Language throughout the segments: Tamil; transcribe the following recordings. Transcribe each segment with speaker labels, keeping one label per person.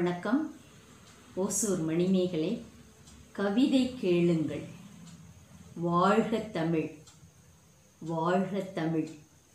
Speaker 1: வணக்கம் ஓசூர் மணிமேகலை கவிதை கேளுங்கள் வாழ்க தமிழ் வாழ்க தமிழ்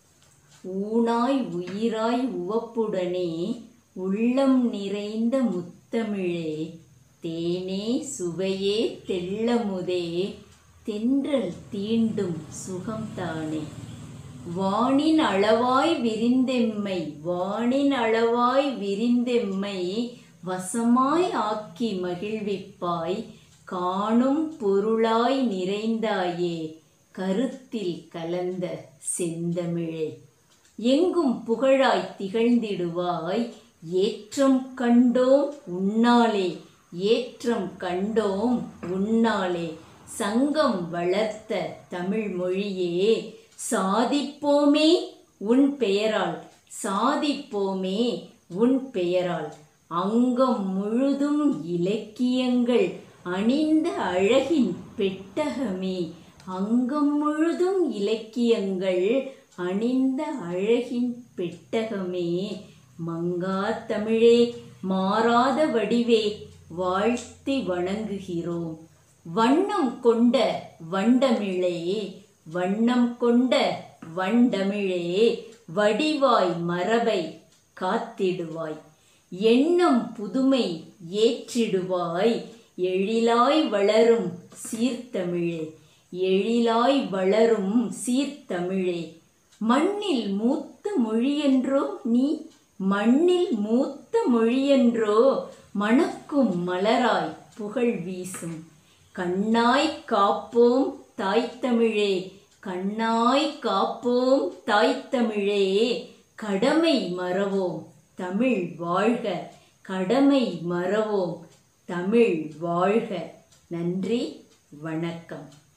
Speaker 1: ஊனாய் உயிராய் உவப்புடனே உள்ளம் நிறைந்த முத்தமிழே தேனே சுவையே தெள்ளமுதே தென்றல் தீண்டும் சுகம்தானே வானின் அளவாய் விரிந்தெம்மை வானின் அளவாய் விரிந்தெம்மை வசமாய் ஆக்கி மகிழ்விப்பாய் காணும் பொருளாய் நிறைந்தாயே கருத்தில் கலந்த செந்தமிழே எங்கும் புகழாய் திகழ்ந்திடுவாய் ஏற்றம் கண்டோம் உன்னாலே ஏற்றம் கண்டோம் உன்னாலே சங்கம் வளர்த்த தமிழ் மொழியே சாதிப்போமே உன் பெயரால் சாதிப்போமே உன் பெயரால் அங்கம் முழுதும் இலக்கியங்கள் அணிந்த அழகின் பெட்டகமே அங்கம் முழுதும் இலக்கியங்கள் அணிந்த அழகின் பெட்டகமே மங்கா தமிழே மாறாத வடிவே வாழ்த்தி வணங்குகிறோம் வண்ணம் கொண்ட வண்டமிழே வண்ணம் கொண்ட வண்டமிழே வடிவாய் மரபை காத்திடுவாய் எண்ணம் புதுமை ஏற்றிடுவாய் எழிலாய் வளரும் சீர்த்தமிழே எழிலாய் வளரும் சீர்த்தமிழே மண்ணில் மூத்த மொழியென்றோ நீ மண்ணில் மூத்த மொழியென்றோ மணக்கும் மலராய் புகழ் வீசும் கண்ணாய் காப்போம் தாய்த்தமிழே கண்ணாய் காப்போம் தாய்த்தமிழே கடமை மறவோம் தமிழ் வாழ்க கடமை மறவோம் தமிழ் வாழ்க நன்றி வணக்கம்